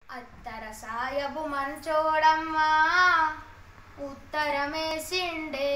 అత్తర సాయబు మంచోడమ్మా ఉత్తరమేసిండే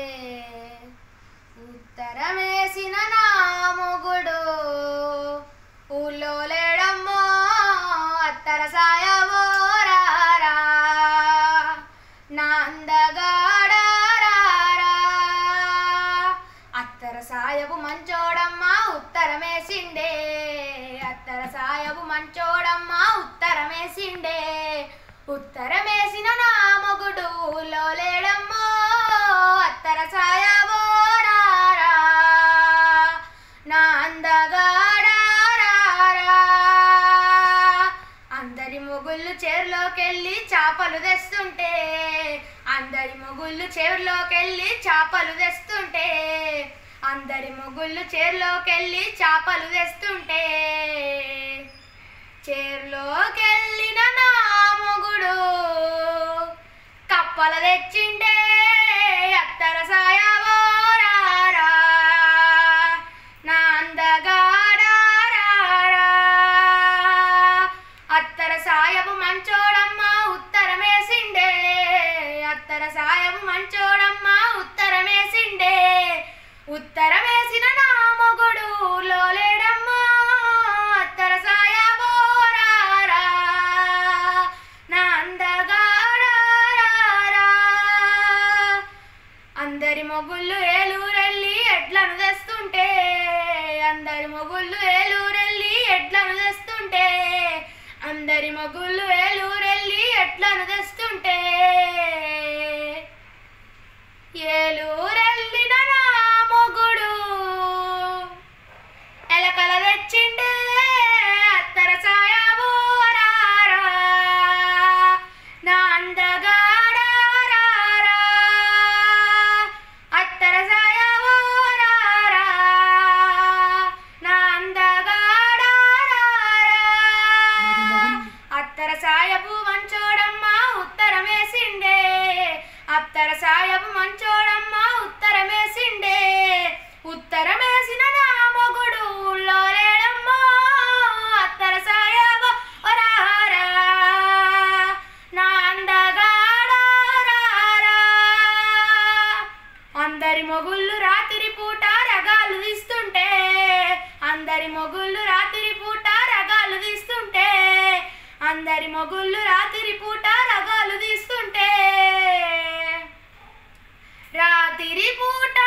ఉత్తరమేసిన నా మొగుడు ఊళ్ళో లేడమ్మో అత్తర సాయబో రారా నా అందగాడా రారా అత్తర సాయబు మంచోడమ్మా ఉత్తరమేసిండే అత్తర సాయబు మంచోడమ్మా ఉత్తరమేసిండే ఉత్తరమేసిన నా మొగుడు ఊళ్ళో లేడమ్మో అత్తర సాయబో రారా నా అందగాడా రారా అందరి మొగుళ్ళు చెరులోకెళ్ళి చేపలు తెస్తుంటే అందరి మొగుళ్ళు చెరులోకెళ్ళి చేపలు తెస్తుంటే అందరి మొగుళ్ళు చెరులోకెళ్ళి చేపలు తెస్తుంటే చెరులోకెళ్ళిన నా మొగుడు కప్పల తెచ్చిండే అత్తర సాయవో రారా నా అందగాడా రారా అత్తర సాయబు మంచోడమ్మా ఉత్తరమేసిండే అత్తర సాయబు మంచోడమ్మా ఉత్తరమేసిండే ఉత్తరమేసిన నా మొగుడు లోలేడమ్మా అత్తర సాయబో రారా నా అందగాడా రారా అందరి మొగుళ్ళు ఏలూరెళ్ళి ఎడ్లను తెస్తుంటే అందరి మొగుళ్ళు ఏలూరెళ్ళి ఎడ్లను తెస్తుంటే అందరి మొగుళ్ళు ఏలూరెళ్ళి ఎడ్లను తెస్తుంటే ఏలూరెళ్ళిన నా మొగుడు ఎలకల తెచ్చిండే అత్తర సాయబో రారా నా అందగాడా రారా అత్తర సాయబో రారా నా అందగాడా రారా అత్తర సాయబు మంచోడమ్మా ఉత్తరమేసిండే అత్తర సాయబు మంచోడమ్మా ఉత్తరమేసిండే ఉత్తరమేసిన నా మొగుడు ఊళ్ళో లేడమ్మా అత్తర సాయబు రారా నా అందగాడా రారా అందరి మొగుళ్ళు రాత్రి పూట రగాలు తీస్తుంటే అందరి మొగుళ్ళు రాత్రి పూట రగాలు తీస్తుంటే అందరి మొగుళ్ళు రాత్రి పూట రగాలు తీస్తుంటే రాత్రి పూట